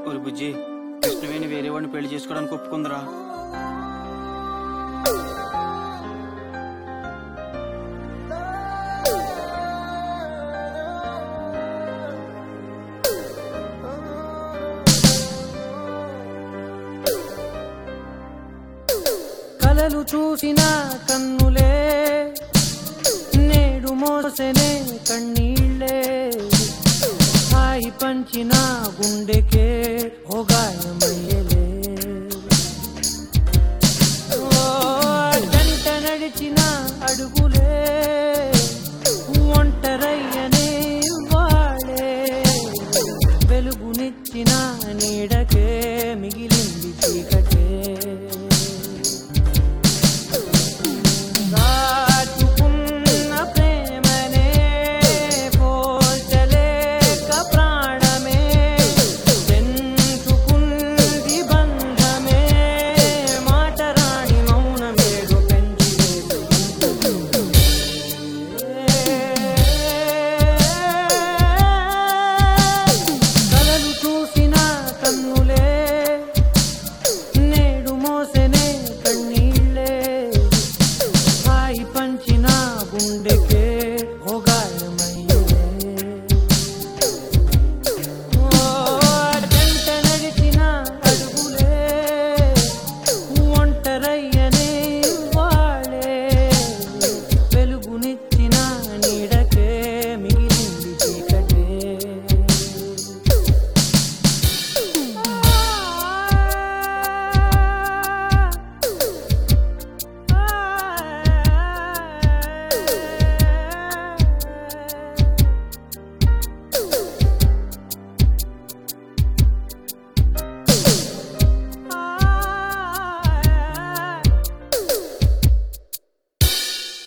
ఒరి బుజ్జి కృష్ణవేణి వేరే వాడిని పెళ్లి చేసుకోవడానికి ఒప్పుకుందిరా కలలు చూసిన కన్నులే నేడు మోసనే కన్నీళ్ళే హాయి పంచిన గుండెకే ఓ గాయమయ్యలే ఓ జంట నడిచిన అడుగులే ఒంటరయ్యనే వాడే వెలుగునిచ్చిన నీడకే మిగిలింది చీకటే